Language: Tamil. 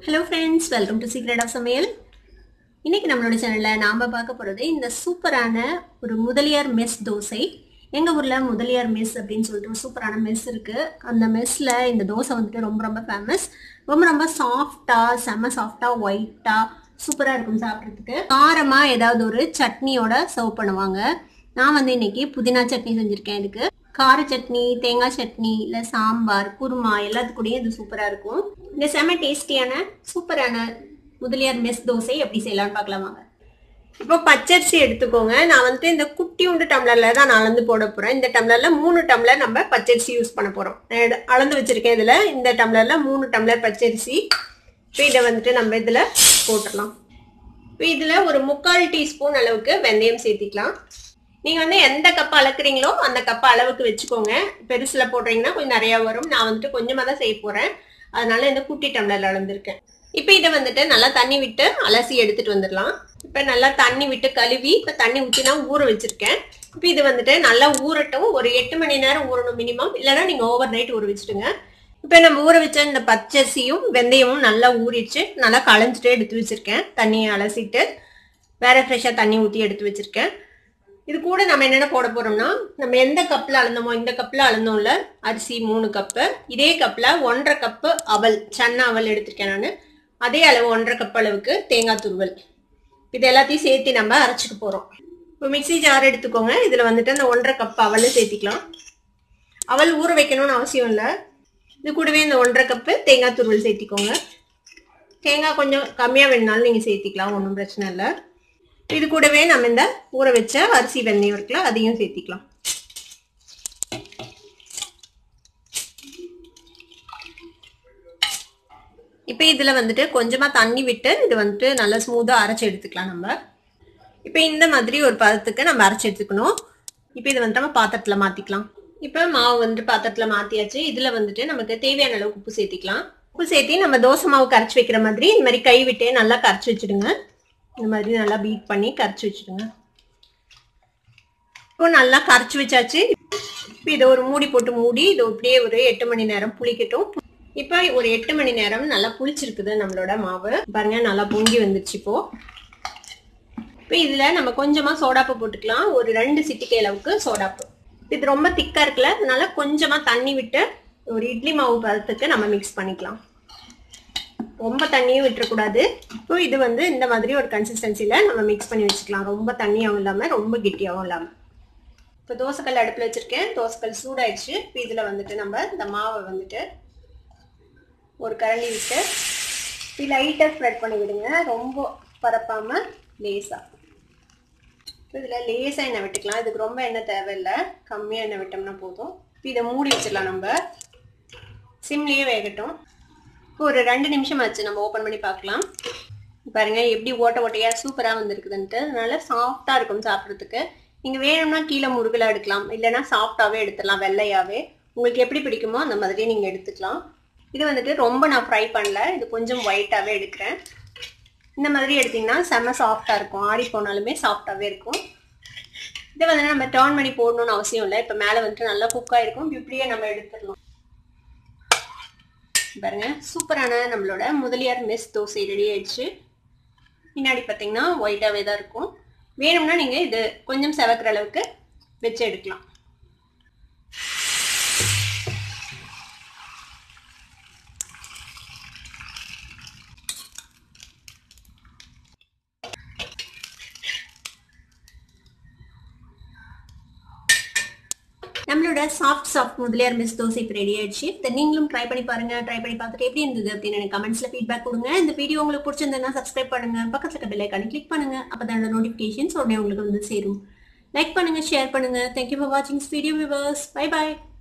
hello friends welcome to secret of சமையல் இன்னைக்கு நம்மளோட சேனலில் நாம் பார்க்க போகிறது இந்த சூப்பரான ஒரு முதலியார் மெஸ் தோசை எங்கள் ஊரில் முதலியார் மெஸ் அப்படின்னு சொல்லிட்டு ஒரு சூப்பரான மெஸ் இருக்குது அந்த மெஸ்ஸில் இந்த தோசை வந்துட்டு ரொம்ப ரொம்ப ஃபேமஸ் ரொம்ப ரொம்ப சாஃப்டாக செம்ம சாஃப்டாக ஒயிட்டாக சூப்பராக இருக்கும் சாப்பிட்றதுக்கு காரமாக ஏதாவது ஒரு சட்னியோட சர்வ் பண்ணுவாங்க நான் வந்து இன்னைக்கு புதினா சட்னி செஞ்சுருக்கேன் இதுக்கு கார சட்னி தேங்காய் சட்னி இல்லை சாம்பார் குருமா எல்லாத்துக்கூடயும் இது சூப்பராக இருக்கும் இந்த செம டேஸ்டியான சூப்பரான முதலியார் மெஸ் தோசை எப்படி செய்யலாம்னு பார்க்கலாம் வாங்க இப்போ பச்சரிசி எடுத்துக்கோங்க நான் வந்துட்டு இந்த குட்டி உண்டு டம்ளர்ல தான் நான் அளந்து போட போறேன் இந்த டம்ளர்ல மூணு டம்ளர் நம்ம பச்சரிசி யூஸ் பண்ண போறோம் நான் எடு- அளந்து வச்சிருக்கேன் இதுல இந்த டம்ளர்ல மூணு டம்ளர் பச்சரிசி இப்போ இதை வந்துட்டு நம்ம இதுல போட்டுடலாம் இப்போ இதுல ஒரு முக்கால் டீஸ்பூன் அளவுக்கு வெந்தயம் சேர்த்திக்கலாம் நீங்க வந்து எந்த கப் அளக்குறீங்களோ அந்த கப் அளவுக்கு வச்சுக்கோங்க பெருசுல போடுறீங்கன்னா கொஞ்சம் நிறைய வரும் நான் வந்துட்டு கொஞ்சமா தான் செய்ய போறேன் அதனால இந்த குட்டி டம்ளர்ல அளந்திருக்கேன் இப்போ இதை வந்துட்டு நல்லா தண்ணி விட்டு அலசி எடுத்துட்டு வந்துடலாம் இப்போ நல்லா தண்ணி விட்டு கழுவி இப்போ தண்ணி ஊற்றி நான் ஊற வச்சிருக்கேன் இப்போ இது வந்துட்டு நல்லா ஊறட்டும் ஒரு எட்டு மணி நேரம் ஊறணும் மினிமம் இல்லைன்னா நீங்கள் ஓவர் நைட் ஊற வச்சுடுங்க இப்போ நம்ம ஊற வச்ச இந்த பச்சரிசியும் வெந்தயமும் நல்லா ஊறிடுச்சு நல்லா களைஞ்சிட்டு எடுத்து வச்சிருக்கேன் தண்ணியை அலசிட்டு வேற ஃப்ரெஷ்ஷாக தண்ணி ஊற்றி எடுத்து வச்சிருக்கேன் இது கூட நம்ம என்னென்ன போட போறோம்னா நம்ம எந்த கப்பில் அளந்தோமோ இந்த கப்பில் அளந்தோம்ல அரிசி மூணு கப்பு இதே கப்பில் ஒன்றரை கப்பு அவல் சன்னா அவல் எடுத்திருக்கேன் நான் அதே அளவு ஒன்றரை கப் அளவுக்கு தேங்காய் துருவல் இது எல்லாத்தையும் சேர்த்து நம்ம அரைச்சிக்க போகிறோம் இப்போ மிக்ஸி ஜார் எடுத்துக்கோங்க இதில் வந்துட்டு அந்த ஒன்றரை கப் அவல் சேர்த்திக்கலாம் அவல் ஊற வைக்கணும்னு அவசியம் இல்லை இது கூடவே இந்த ஒன்றரை கப்பு தேங்காய் துருவல் சேர்த்திக்கோங்க தேங்காய் கொஞ்சம் கம்மியாக வேணுனாலும் நீங்கள் சேர்த்திக்கலாம் ஒன்றும் பிரச்சனை இல்லை இது கூடவே நம்ம இந்த ஊற வச்ச அரிசி வெந்தயம் இருக்குல்ல அதையும் சேர்த்திக்கலாம் இப்போ இதில் வந்துட்டு கொஞ்சமாக தண்ணி விட்டு இது வந்துட்டு நல்லா ஸ்மூத்தாக அரைச்சி எடுத்துக்கலாம் நம்ம இப்போ இந்த மாதிரி ஒரு பதத்துக்கு நம்ம அரைச்சி எடுத்துக்கணும் இப்போ இதை வந்துட்டு நம்ம பாத்திரத்தில் மாற்றிக்கலாம் இப்போ மாவு வந்துட்டு பாத்திரத்தில் மாற்றியாச்சு இதில் வந்துட்டு நமக்கு தேவையான அளவுக்கு உப்பு சேர்த்திக்கலாம் உப்பு சேர்த்தி நம்ம தோசை மாவு கரைச்சி வைக்கிற மாதிரி இந்த மாதிரி கை விட்டே நல்லா கரைச்சி வச்சுடுங்க இந்த மாதிரி நல்லா பீட் பண்ணி கரைச்சி வச்சுடுங்க இப்போ நல்லா கரைச்சி வச்சாச்சு இப்போ இதை ஒரு மூடி போட்டு மூடி இது அப்படியே ஒரு எட்டு மணி நேரம் புளிக்கட்டும் இப்போ ஒரு எட்டு மணி நேரம் நல்லா புளிச்சிருக்குது நம்மளோட மாவு பாருங்க நல்லா பொங்கி வந்துருச்சு இப்போ இப்போ இதில் நம்ம கொஞ்சமாக சோடாப்பு போட்டுக்கலாம் ஒரு ரெண்டு சிட்டிக்கை அளவுக்கு சோடாப்பு இது ரொம்ப திக்காக இருக்குல்ல அதனால கொஞ்சமாக தண்ணி விட்டு ஒரு இட்லி மாவு பதத்துக்கு நம்ம மிக்ஸ் பண்ணிக்கலாம் ரொம்ப தண்ணியும் விட்டுறக்கூடாது இப்போ இது வந்து இந்த மாதிரி ஒரு கன்சிஸ்டன்சியில் நம்ம மிக்ஸ் பண்ணி வச்சுக்கலாம் ரொம்ப தண்ணியாகவும் இல்லாமல் ரொம்ப கெட்டியாகவும் இல்லாமல் இப்போ தோசைக்கல் அடுப்பில் வச்சுருக்கேன் தோசைக்கல் சூடாயிடுச்சு இப்போ இதில் வந்துட்டு நம்ம இந்த மாவை வந்துட்டு ஒரு கரண்டி விட்டு இப்படி லைட்டாக ஸ்ப்ரெட் பண்ணி விடுங்க ரொம்ப பரப்பாமல் லேஸாக இதில் லேசாக எண்ணெய் விட்டுக்கலாம் இதுக்கு ரொம்ப எண்ணெய் தேவையில்லை கம்மியாக எண்ணெய் விட்டோம்னா போதும் இப்போ இதை மூடி வச்சிடலாம் நம்ம சிம்லேயே வேகட்டும் இப்போ ஒரு ரெண்டு நிமிஷம் ஆச்சு நம்ம ஓப்பன் பண்ணி பார்க்கலாம் பாருங்க எப்படி ஓட்ட ஓட்டையாக சூப்பராக வந்திருக்குதுன்ட்டு அதனால சாஃப்டாக இருக்கும் சாப்பிட்றதுக்கு நீங்கள் வேணும்னா கீழே முருகலாக எடுக்கலாம் இல்லைன்னா சாஃப்டாகவே எடுத்துடலாம் வெள்ளையாகவே உங்களுக்கு எப்படி பிடிக்குமோ அந்த மாதிரி நீங்கள் எடுத்துக்கலாம் இது வந்துட்டு ரொம்ப நான் ஃப்ரை பண்ணல இது கொஞ்சம் ஒயிட்டாகவே எடுக்கிறேன் இந்த மாதிரி எடுத்திங்கன்னா செம்ம சாஃப்டாக இருக்கும் ஆடி போனாலுமே சாஃப்டாகவே இருக்கும் இதை வந்து நம்ம டர்ன் பண்ணி போடணும்னு அவசியம் இல்லை இப்போ மேலே வந்துட்டு நல்லா குக் ஆகிருக்கும் இப்படியே நம்ம எடுத்துடலாம் பாருங்க சூப்பரான நம்மளோட முதலியார் மெஸ் தோசை ரெடி ஆயிடுச்சு பின்னாடி பார்த்தீங்கன்னா ஒயிட்டாகவே தான் இருக்கும் வேணும்னா நீங்கள் இது கொஞ்சம் செவக்கிற அளவுக்கு வச்சு எடுக்கலாம் நம்மளோட சாஃப்ட் சாஃப்ட் முதலியார் மிஸ் தோசை இப்போ ரெடி ஆயிடுச்சு இதை நீங்களும் ட்ரை பண்ணி பாருங்க ட்ரை பண்ணி பார்த்துட்டு எப்படி இருந்தது அப்படின்னு எனக்கு கமெண்ட்ஸ்ல ஃபீட்பேக் கொடுங்க இந்த வீடியோ உங்களுக்கு பிடிச்சிருந்ததுன்னா சப்ஸ்கிரைப் பண்ணுங்க பக்கத்துல இருக்க பெல் ஐக்கானை கிளிக் பண்ணுங்க அப்பதான் நோட்டிஃபிகேஷன்ஸ் உடனே உங்களுக்கு வந்து சேரும் லைக் பண்ணுங்க ஷேர் பண்ணுங்க தேங்க்யூ ஃபார் வாட்சிங் வீடியோ விவர்ஸ் பை பை